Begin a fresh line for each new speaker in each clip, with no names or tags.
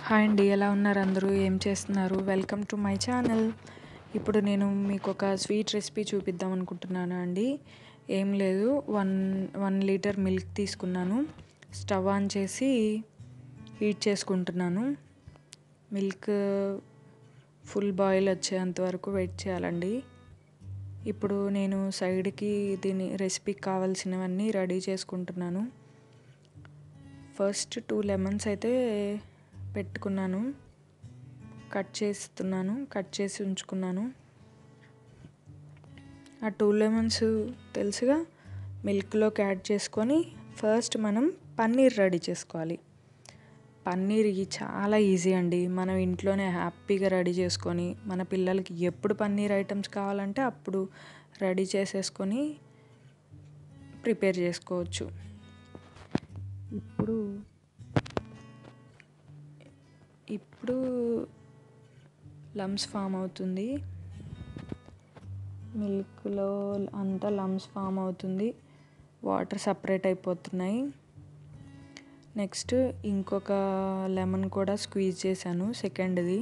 Hi అండి ఎలా ఉన్నారు అందరూ ఏం చేస్తున్నారు వెల్కమ్ టు మై ఛానల్ ఇప్పుడు నేను మీకు ఒక స్వీట్ రెసిపీ చూపిద్దాం అనుకుంటున్నాను అండి ఏం లేదు వన్ వన్ లీటర్ మిల్క్ తీసుకున్నాను స్టవ్ ఆన్ చేసి హీట్ చేసుకుంటున్నాను మిల్క్ ఫుల్ బాయిల్ వచ్చేంత వరకు వెయిట్ చేయాలండి ఇప్పుడు నేను సైడ్కి దీని రెసిపీకి కావాల్సినవన్నీ రెడీ చేసుకుంటున్నాను ఫస్ట్ టూ లెమన్స్ అయితే పెట్టుకున్నాను కట్ చేస్తున్నాను కట్ చేసి ఉంచుకున్నాను ఆ టూ లెమన్స్ తెలుసుగా మిల్క్లోకి యాడ్ చేసుకొని ఫస్ట్ మనం పన్నీర్ రెడీ చేసుకోవాలి పన్నీర్ చాలా ఈజీ అండి మనం ఇంట్లోనే హ్యాపీగా రెడీ చేసుకొని మన పిల్లలకి ఎప్పుడు పన్నీర్ ఐటమ్స్ కావాలంటే అప్పుడు రెడీ చేసేసుకొని ప్రిపేర్ చేసుకోవచ్చు ఇప్పుడు ఇప్పుడు లమ్స్ ఫామ్ అవుతుంది మిల్క్లో అంతా లమ్స్ ఫామ్ అవుతుంది వాటర్ సపరేట్ అయిపోతున్నాయి నెక్స్ట్ ఇంకొక లెమన్ కూడా స్క్వీజ్ చేశాను సెకండ్ది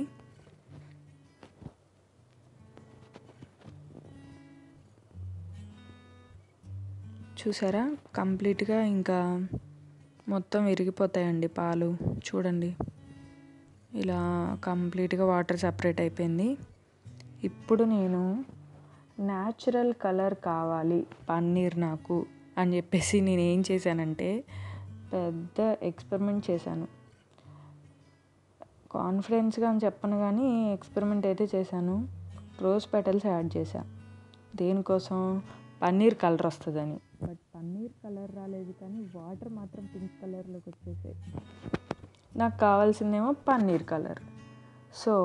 చూసారా కంప్లీట్గా ఇంకా మొత్తం విరిగిపోతాయండి పాలు చూడండి ఇలా కంప్లీట్గా వాటర్ సపరేట్ అయిపోయింది ఇప్పుడు నేను న్యాచురల్ కలర్ కావాలి పన్నీర్ నాకు అని చెప్పేసి నేను ఏం చేశానంటే పెద్ద ఎక్స్పెరిమెంట్ చేశాను కాన్ఫిడెన్స్గా అని చెప్పను కానీ ఎక్స్పెరిమెంట్ అయితే చేశాను రోజ్ పెటల్స్ యాడ్ చేశా దేనికోసం పన్నీర్ కలర్ వస్తుందని బట్ పన్నీర్ కలర్ రాలేదు కానీ వాటర్ మాత్రం పింక్ కలర్లోకి వచ్చేసాయి నాకు కావాల్సిందేమో పన్నీర్ కలర్ సో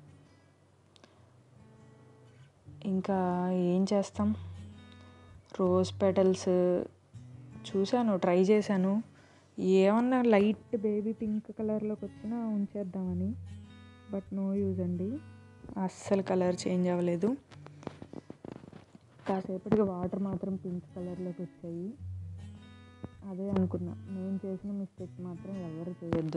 ఇంకా ఏం చేస్తాం రోజ్ పెటల్స్ చూశాను ట్రై చేశాను ఏమన్నా లైట్ బేబీ పింక్ కలర్లోకి వచ్చినా ఉంచేద్దామని బట్ నో యూజ్ అండి అస్సలు కలర్ చేంజ్ అవ్వలేదు కాసేపటికి వాటర్ మాత్రం పింక్ కలర్లోకి వచ్చాయి అదే అనుకున్నా నేను చేసిన మిస్టేక్ మాత్రం ఎవరు చేయొద్దు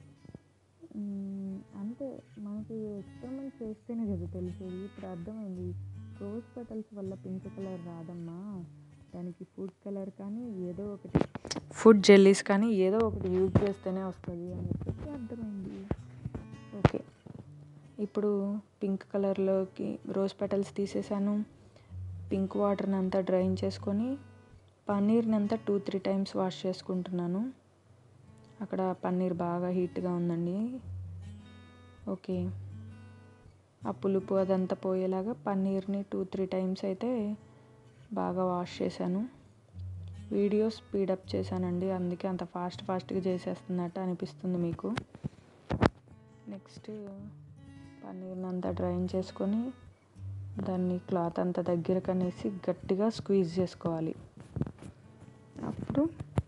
అంటే మనకి ఎక్స్పెరిమెంట్ చేస్తేనే కదా తెలిసేది ఇప్పుడు అర్థమైంది రోజ్ పెటల్స్ వల్ల పింక్ కలర్ రాదమ్మా దానికి ఫుడ్ కలర్ కానీ ఏదో ఒకటి ఫుడ్ జెల్లీస్ కానీ ఏదో ఒకటి యూజ్ చేస్తేనే వస్తుంది అని చెప్పేసి అర్థమైంది ఓకే ఇప్పుడు పింక్ కలర్లోకి రోజ్ పెటల్స్ తీసేసాను పింక్ వాటర్ని అంతా డ్రైన్ చేసుకొని పన్నీర్ని అంతా టూ త్రీ టైమ్స్ వాష్ చేసుకుంటున్నాను అక్కడ పన్నీర్ బాగా హీట్గా ఉందండి ఓకే ఆ పులుపు అదంతా పోయేలాగా పన్నీర్ని టూ త్రీ టైమ్స్ అయితే బాగా వాష్ చేశాను వీడియో స్పీడప్ చేశానండి అందుకే అంత ఫాస్ట్ ఫాస్ట్గా చేసేస్తున్నట్టు అనిపిస్తుంది మీకు నెక్స్ట్ పన్నీర్ని అంతా డ్రైన్ చేసుకొని దాన్ని క్లాత్ అంతా దగ్గరకు అనేసి గట్టిగా స్క్వీజ్ చేసుకోవాలి అప్పుడు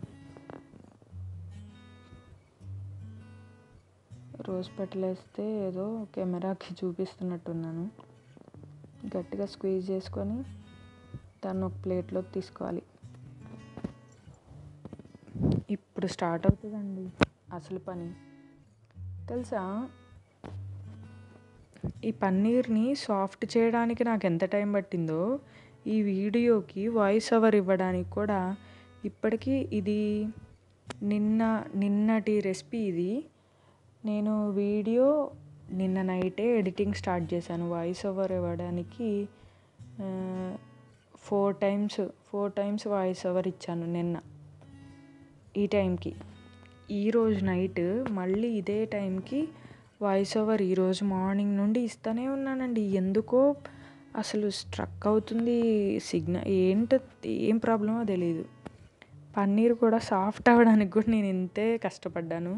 రోజ్ పెటలు వేస్తే ఏదో కెమెరాకి చూపిస్తున్నట్టున్నాను గట్టిగా స్క్వీజ్ చేసుకొని దాన్ని ఒక ప్లేట్లోకి తీసుకోవాలి ఇప్పుడు స్టార్ట్ అవుతుందండి అసలు పని తెలుసా ఈ పన్నీర్ని సాఫ్ట్ చేయడానికి నాకు ఎంత టైం పట్టిందో ఈ వీడియోకి వాయిస్ ఓవర్ ఇవ్వడానికి కూడా ఇప్పటికీ ఇది నిన్న నిన్నటి రెసిపీ ఇది నేను వీడియో నిన్న నైటే ఎడిటింగ్ స్టార్ట్ చేశాను వాయిస్ ఓవర్ ఇవ్వడానికి four times four times voice over ఇచ్చాను నిన్న ఈ టైంకి ఈరోజు నైట్ మళ్ళీ ఇదే టైంకి వాయిస్ ఓవర్ ఈరోజు మార్నింగ్ నుండి ఇస్తూనే ఉన్నానండి ఎందుకో అసలు స్ట్రక్ అవుతుంది సిగ్నల్ ఏంటో ఏం ప్రాబ్లమో తెలియదు పన్నీర్ కూడా సాఫ్ట్ అవ్వడానికి కూడా నేను ఇంతే కష్టపడ్డాను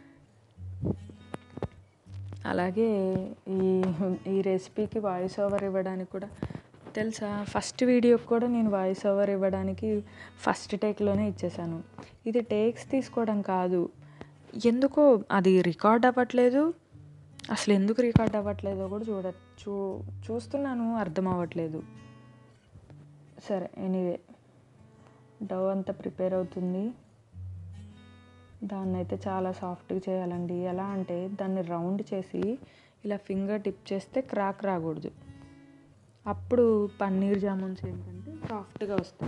అలాగే ఈ ఈ రెసిపీకి వాయిస్ ఓవర్ ఇవ్వడానికి కూడా తెలుసా ఫస్ట్ వీడియోకి కూడా నేను వాయిస్ ఓవర్ ఇవ్వడానికి ఫస్ట్ టేక్లోనే ఇచ్చేసాను ఇది టేక్స్ తీసుకోవడం కాదు ఎందుకో అది రికార్డ్ అవ్వట్లేదు అసలు ఎందుకు రికార్డ్ అవ్వట్లేదో కూడా చూడ చూ చూస్తున్నాను అర్థం అవ్వట్లేదు సరే ఎనీవే డవ్ అంతా ప్రిపేర్ అవుతుంది దాన్ని అయితే చాలా సాఫ్ట్గా చేయాలండి ఎలా అంటే దాన్ని రౌండ్ చేసి ఇలా ఫింగర్ టిప్ చేస్తే క్రాక్ రాకూడదు అప్పుడు పన్నీర్ జామున్స్ ఏంటంటే సాఫ్ట్గా వస్తాయి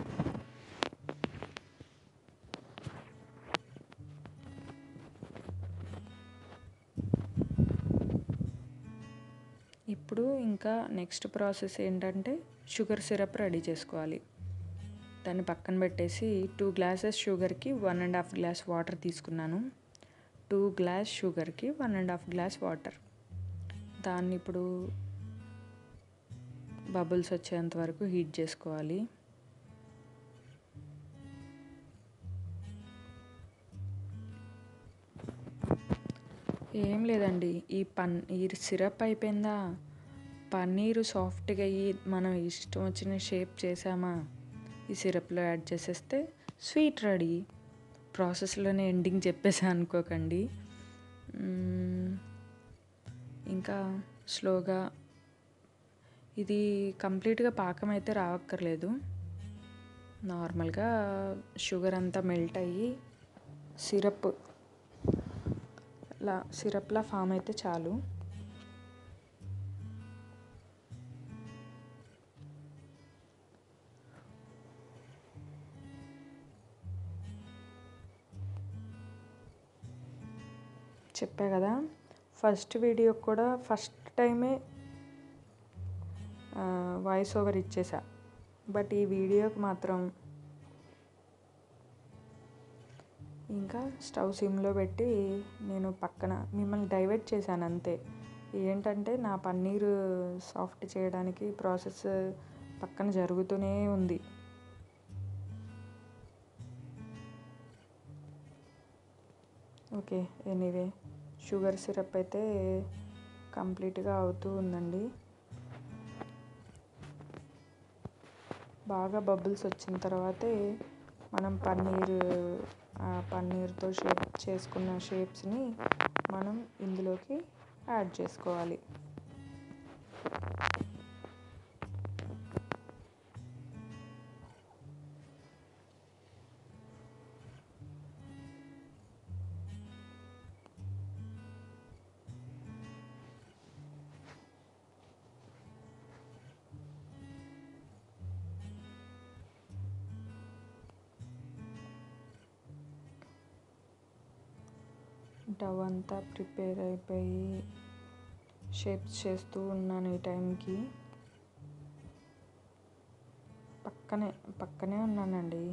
ఇప్పుడు ఇంకా నెక్స్ట్ ప్రాసెస్ ఏంటంటే షుగర్ సిరప్ రెడీ చేసుకోవాలి దాన్ని పక్కన పెట్టేసి టూ గ్లాసెస్ షుగర్కి one and half glass water తీసుకున్నాను టూ గ్లాస్ షుగర్కి one and half glass water దాన్ని ఇప్పుడు బబుల్స్ వచ్చేంత వరకు హీట్ చేసుకోవాలి ఏం లేదండి ఈ పన్ ఈ సిరప్ అయిపోయిందా పన్నీరు సాఫ్ట్గా అయ్యి మనం ఇష్టం వచ్చిన షేప్ చేసామా ఈ సిరప్లో యాడ్ చేసేస్తే స్వీట్ రెడీ ప్రాసెస్లోనే ఎండింగ్ చెప్పేసా అనుకోకండి ఇంకా స్లోగా ఇది కంప్లీట్గా పాకం అయితే రావక్కర్లేదు నార్మల్గా షుగర్ అంతా మెల్ట్ అయ్యి సిరప్ లా సిరప్లా ఫామ్ అయితే చాలు చెప్పా కదా ఫస్ట్ వీడియో కూడా ఫస్ట్ టైమే వాయిస్ ఓవర్ ఇచ్చేసా బట్ ఈ వీడియోకి మాత్రం ఇంకా స్టవ్ సిమ్లో పెట్టి నేను పక్కన మిమ్మల్ని డైవర్ట్ చేశాను అంతే ఏంటంటే నా పన్నీరు సాఫ్ట్ చేయడానికి ప్రాసెస్ పక్కన జరుగుతూనే ఉంది ఓకే ఎనీవే షుగర్ సిరప్ అయితే కంప్లీట్గా అవుతూ ఉందండి బాగా బబుల్స్ వచ్చిన తర్వాతే మనం పన్నీర్ పన్నీర్తో షేప్ చేసుకున్న షేప్స్ని మనం ఇందులోకి యాడ్ చేసుకోవాలి డవ్ అంతా ప్రిపేర్ అయిపోయి షేప్స్ చేస్తూ ఉన్నాను ఈ టైంకి పక్కనే పక్కనే ఉన్నానండి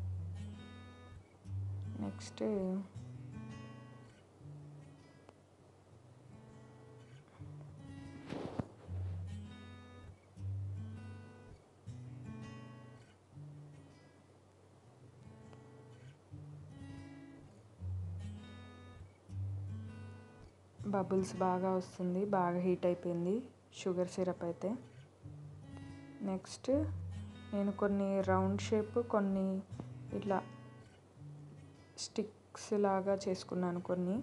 నెక్స్ట్ బబుల్స్ బాగా వస్తుంది బాగా హీట్ అయిపోయింది షుగర్ సిరప్ అయితే నెక్స్ట్ నేను కొన్ని రౌండ్ షేప్ కొన్ని ఇట్లా స్టిక్స్ లాగా చేసుకున్నాను కొన్ని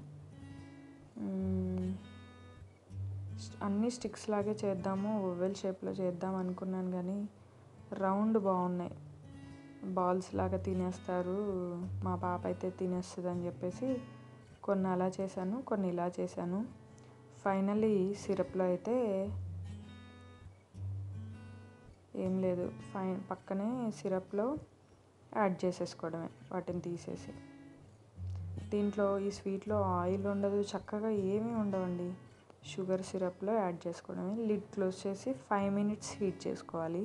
అన్ని స్టిక్స్ లాగే చేద్దాము ఓవెల్ షేప్లో చేద్దాం అనుకున్నాను కానీ రౌండ్ బాగున్నాయి బాల్స్ లాగా తినేస్తారు మా పాప అయితే తినేస్తుంది అని చెప్పేసి కొన్ని అలా చేశాను కొన్ని ఇలా చేశాను ఫైనలీ సిరప్లో అయితే ఏం లేదు ఫై పక్కనే సిరప్లో యాడ్ చేసేసుకోవడమే వాటిని తీసేసి దీంట్లో ఈ స్వీట్లో ఆయిల్ ఉండదు చక్కగా ఏమీ ఉండవండి షుగర్ సిరప్లో యాడ్ చేసుకోవడమే లిడ్ క్లోజ్ చేసి ఫైవ్ మినిట్స్ హీట్ చేసుకోవాలి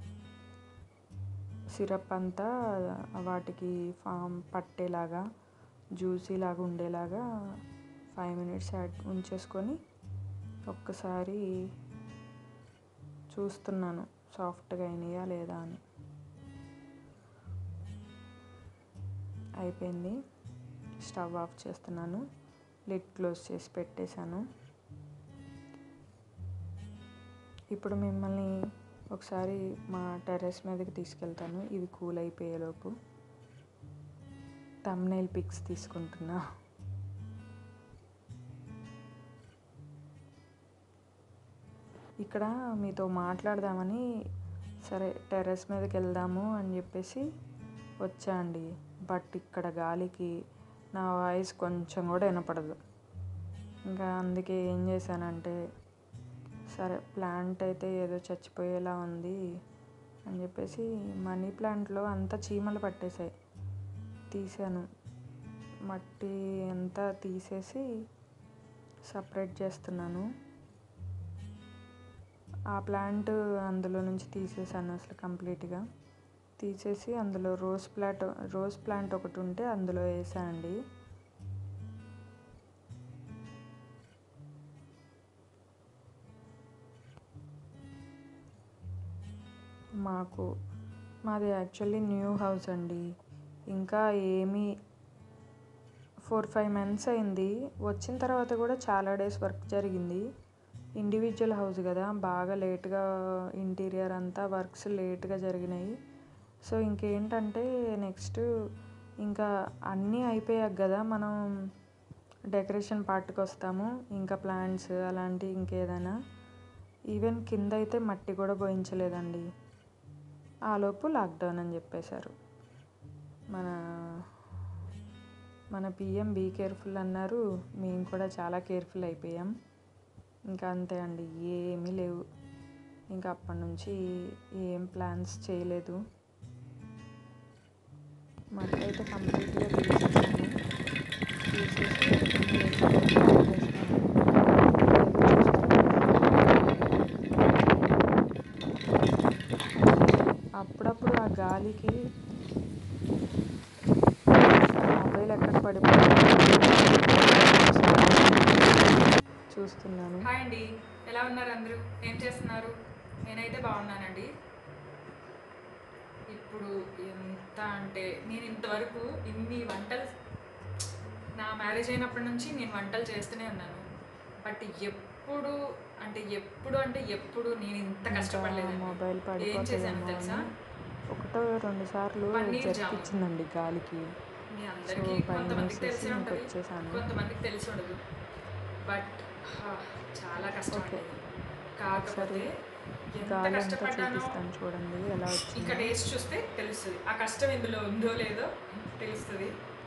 సిరప్ అంతా వాటికి ఫామ్ పట్టేలాగా జ్యూసీ లాగా ఉండేలాగా ఫైవ్ మినిట్స్ యాడ్ ఉంచేసుకొని ఒక్కసారి చూస్తున్నాను సాఫ్ట్గా అయినాయా లేదా అని అయిపోయింది స్టవ్ ఆఫ్ చేస్తున్నాను లిడ్ క్లోజ్ చేసి పెట్టేశాను ఇప్పుడు మిమ్మల్ని ఒకసారి మా టెర్రస్ మీదకి తీసుకెళ్తాను ఇవి కూల్ అయిపోయేలోపు తమ్నైల్ పిక్స్ తీసుకుంటున్నా ఇక్కడ మీతో మాట్లాడదామని సరే టెర్రస్ మీదకి వెళ్దాము అని చెప్పేసి వచ్చా అండి బట్ ఇక్కడ గాలికి నా వాయిస్ కొంచెం కూడా వినపడదు ఇంకా అందుకే ఏం చేశానంటే సరే ప్లాంట్ అయితే ఏదో చచ్చిపోయేలా ఉంది అని చెప్పేసి మనీ ప్లాంట్లో అంతా చీమలు పట్టేశాయి తీసాను మట్టి అంతా తీసేసి సపరేట్ చేస్తున్నాను ఆ ప్లాంట్ అందులో నుంచి తీసేసాను అసలు కంప్లీట్గా తీసేసి అందులో రోజ్ ప్లాంట్ రోజ్ ప్లాంట్ ఒకటి ఉంటే అందులో వేసానండి మాకు మాది యాక్చువల్లీ న్యూ హౌస్ అండి ఇంకా ఏమీ ఫోర్ ఫైవ్ మంత్స్ అయింది వచ్చిన తర్వాత కూడా చాలా డేస్ వర్క్ జరిగింది ఇండివిజువల్ హౌస్ కదా బాగా లేట్గా ఇంటీరియర్ అంతా వర్క్స్ లేట్గా జరిగినాయి సో ఇంకేంటంటే నెక్స్ట్ ఇంకా అన్నీ అయిపోయాక కదా మనం డెకరేషన్ పార్ట్కి వస్తాము ఇంకా ప్లాంట్స్ అలాంటి ఇంకేదైనా ఈవెన్ కింద అయితే మట్టి కూడా పోయించలేదండి ఆలోపు లాక్డౌన్ అని చెప్పేశారు మన మన పిఎం బీ కేర్ఫుల్ అన్నారు మేము కూడా చాలా కేర్ఫుల్ అయిపోయాం ఇంకా అంతే అండి ఏమీ లేవు ఇంకా అప్పటి నుంచి ఏం ప్లాన్స్ చేయలేదు మట్టి అయితే కంప్లీట్గా తీసేసాను తీసేసి అప్పుడప్పుడు ఆ గాలికి మొబైల్ ఎక్కడ పడిపోయింది చూస్తున్నాను
హాయ్ అండి ఎలా ఉన్నారు అందరూ ఏం చేస్తున్నారు నేనైతే బాగున్నానండి ఇప్పుడు ఎంత అంటే నేను ఇంతవరకు ఇన్ని వంటలు నా మ్యారేజ్ అయినప్పటి నుంచి నేను వంటలు చేస్తూనే ఉన్నాను బట్ ఎప్పుడు అంటే ఎప్పుడు అంటే ఎప్పుడు నేను ఇంత కష్టపడలేదు
మొబైల్
ఏం చేశాను
పడిపోతుందేమో
తెలుసా
అని ఒకటో రెండు సార్లు
పన్నీర్ జామ్.
జరిపించిందండి గాలికి
మీ
సో
అందరికీ
పైన
కొంతమందికి
వేసేసి
తెలిసి
ఇంక
ఉంటుంది
వచ్చేసాను
కొంతమందికి తెలిసి ఉండదు బట్ చాలా కష్టం
ఓకే.
అండి కాకపోతే ఎంత
గాలి అంతా
కష్టపడ్డానో
చూపిస్తాను చూడండి ఎలా
ఇంకా
వచ్చింది
టేస్ట్ చూస్తే తెలుస్తుంది ఆ కష్టం ఇందులో ఉందో లేదో తెలుస్తుంది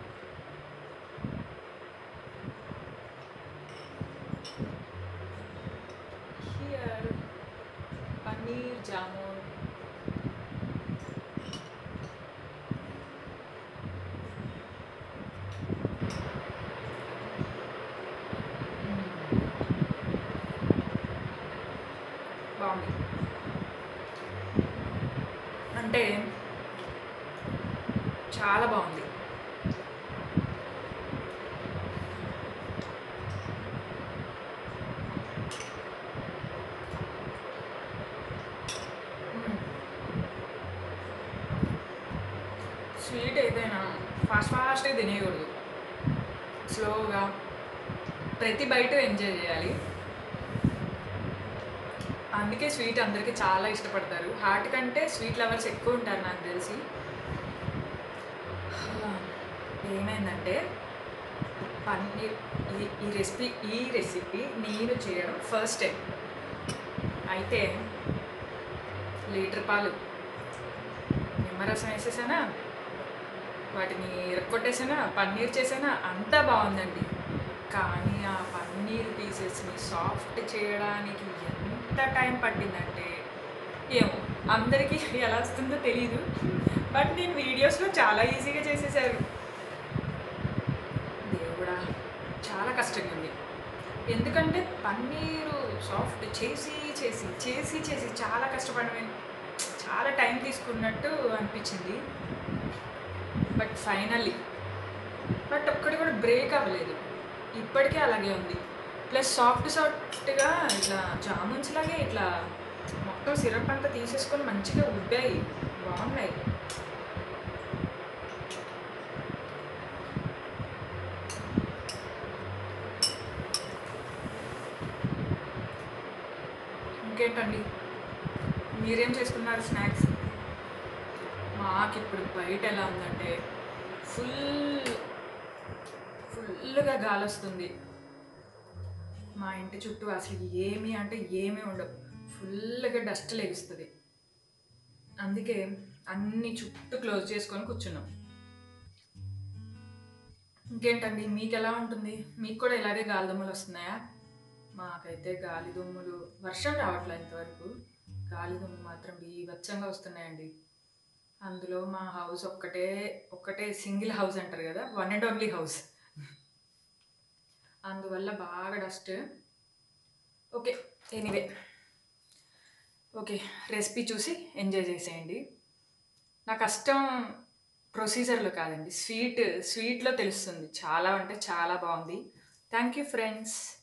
హియర్ పన్నీర్ జామున్ బాగుంది అంటే చాలా బాగుంది స్వీట్ ఏదైనా ఫాస్ట్ ఫాస్ట్గా తినేయకూడదు స్లోగా ప్రతి బయట ఎంజాయ్ చేయాలి అందుకే స్వీట్ అందరికీ చాలా ఇష్టపడతారు హార్ట్ కంటే స్వీట్ లవర్స్ ఎక్కువ ఉంటారు నాకు తెలిసి ఏమైందంటే పన్నీర్ ఈ ఈ రెసిపీ ఈ రెసిపీ నేను చేయడం ఫస్ట్ టైం అయితే లీటర్ పాలు నిమ్మరసం వేసేసానా వాటిని ఇరక్కొట్టేసానా పన్నీర్ చేసానా అంతా బాగుందండి కానీ ఆ పన్నీర్ పీసెస్ని సాఫ్ట్ చేయడానికి ఎంత టైం పట్టిందంటే ఏమో అందరికీ ఎలా వస్తుందో తెలియదు బట్ నేను వీడియోస్లో చాలా ఈజీగా చేసేసారు దేవుడా చాలా కష్టంగా ఉంది ఎందుకంటే పన్నీరు సాఫ్ట్ చేసి చేసి చేసి చేసి చాలా కష్టపడమే చాలా టైం తీసుకున్నట్టు అనిపించింది బట్ ఫైనల్లీ బట్ ఒక్కటి కూడా బ్రేక్ అవ్వలేదు ఇప్పటికే అలాగే ఉంది ప్లస్ సాఫ్ట్ సాఫ్ట్గా ఇట్లా జామున్స్ లాగే ఇట్లా మొత్తం సిరప్ అంతా తీసేసుకొని మంచిగా ఉబ్బాయి బాగున్నాయి ఇంకేంటండి మీరేం చేసుకున్నారు స్నాక్స్ మాకు ఇప్పుడు బయట ఎలా ఉందంటే ఫుల్ ఫుల్గా గాలి వస్తుంది మా ఇంటి చుట్టూ అసలు ఏమి అంటే ఏమీ ఉండవు ఫుల్గా డస్ట్ లెగుస్తుంది అందుకే అన్ని చుట్టూ క్లోజ్ చేసుకొని కూర్చున్నాం ఇంకేంటండి మీకు ఎలా ఉంటుంది మీకు కూడా ఇలాగే గాలి దుమ్ములు వస్తున్నాయా మాకైతే గాలి దుమ్ములు వర్షం రావట్లేదు ఇంతవరకు గాలి దుమ్ములు మాత్రం బీభత్సంగా వస్తున్నాయండి అందులో మా హౌస్ ఒక్కటే ఒక్కటే సింగిల్ హౌస్ అంటారు కదా వన్ అండ్ ఓన్లీ హౌస్ అందువల్ల బాగా dust okay anyway okay recipe చూసి ఎంజాయ్ చేసేయండి నా కష్టం ప్రొసీజర్లో కాదండి స్వీట్ స్వీట్లో తెలుస్తుంది చాలా అంటే చాలా బాగుంది థ్యాంక్ యూ ఫ్రెండ్స్